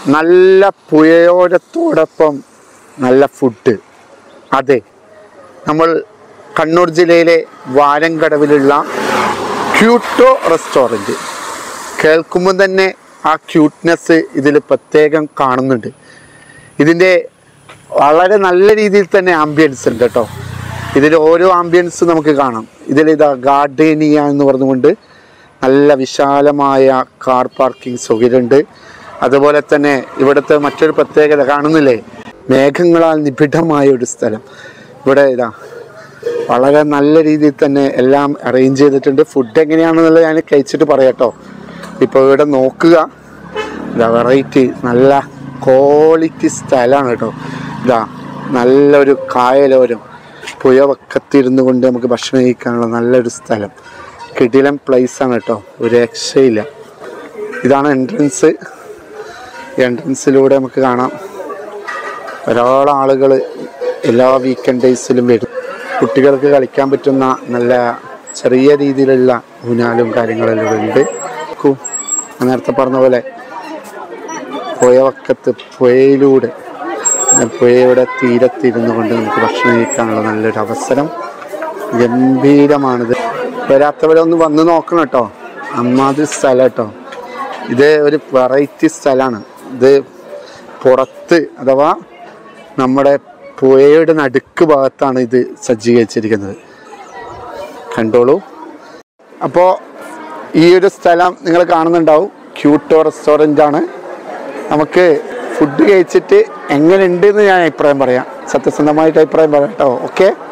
നല്ല പുഴയോരത്തോടൊപ്പം നല്ല ഫുഡ് അതെ നമ്മൾ കണ്ണൂർ ജില്ലയിലെ വാരങ്കടവിലുള്ള ക്യൂട്ടോ റെസ്റ്റോറൻറ്റ് കേൾക്കുമ്പോൾ തന്നെ ആ ക്യൂട്ട്നെസ് ഇതിൽ പ്രത്യേകം കാണുന്നുണ്ട് ഇതിൻ്റെ വളരെ നല്ല രീതിയിൽ തന്നെ ആംബിയൻസ് ഉണ്ട് കേട്ടോ ഇതിൽ ഓരോ ആംബിയൻസ് നമുക്ക് കാണാം ഇതിലിതാ ഗാർഡേനിയ എന്ന് പറഞ്ഞുകൊണ്ട് നല്ല വിശാലമായ കാർ പാർക്കിംഗ് സൗകര്യമുണ്ട് അതുപോലെ തന്നെ ഇവിടുത്തെ മറ്റൊരു പ്രത്യേകത കാണുന്നില്ലേ മേഘങ്ങളാൽ നിബിഡമായ ഒരു സ്ഥലം ഇവിടെ ഇതാ വളരെ നല്ല രീതിയിൽ തന്നെ എല്ലാം അറേഞ്ച് ചെയ്തിട്ടുണ്ട് ഫുഡ് എങ്ങനെയാണെന്നുള്ളത് ഞാൻ കഴിച്ചിട്ട് പറയാട്ടോ ഇപ്പോൾ ഇവിടെ നോക്കുക ഇതാ വെറൈറ്റി നല്ല ക്വാളിറ്റി സ്ഥലമാണ് കേട്ടോ ഇതാ നല്ലൊരു കായലോരം പുഴ വക്കത്തിരുന്നു കൊണ്ട് നമുക്ക് ഭക്ഷണം കഴിക്കാനുള്ള നല്ലൊരു സ്ഥലം കിടിലം പ്ലേസ് ആണ് കേട്ടോ ഒരു രക്ഷയില്ല ഇതാണ് എൻട്രൻസ് എൻട്രൻസിലൂടെ നമുക്ക് കാണാം ധാരാളം ആളുകൾ എല്ലാ വീക്കെൻഡ് ഡേയ്സിലും വരും കുട്ടികൾക്ക് കളിക്കാൻ പറ്റുന്ന നല്ല ചെറിയ രീതിയിലുള്ള ഊഞ്ഞാലും കാര്യങ്ങളെല്ലാം ഇവിടെ ഉണ്ട് കു- ഞാൻ നേരത്തെ പറഞ്ഞ പോലെ പുഴ വക്കത്ത് പുഴയിലൂടെ പുഴയുടെ തീരത്തിരുന്നു കൊണ്ട് നമുക്ക് ഭക്ഷണം കഴിക്കാനുള്ള നല്ലൊരു അവസരം ഗംഭീരമാണിത് വരാത്തവരൊന്ന് വന്ന് നോക്കണം കേട്ടോ അമ്മാതിരി സ്ഥലം കേട്ടോ ഇത് ഒരു വെറൈറ്റി സ്ഥലമാണ് ഇത് പുറത്ത് അഥവാ നമ്മുടെ പുഴയുടെ നടുക്ക് ഭാഗത്താണ് ഇത് സജ്ജീകരിച്ചിരിക്കുന്നത് കണ്ടോളൂ അപ്പോൾ ഈ ഒരു സ്ഥലം നിങ്ങൾ കാണുന്നുണ്ടാവും ക്യൂട്ടോ റെസ്റ്റോറൻ്റ് ആണ് നമുക്ക് ഫുഡ് കഴിച്ചിട്ട് എങ്ങനെയുണ്ട് എന്ന് ഞാൻ അഭിപ്രായം പറയാം സത്യസന്ധമായിട്ട് അഭിപ്രായം പറയാം കേട്ടോ ഓക്കെ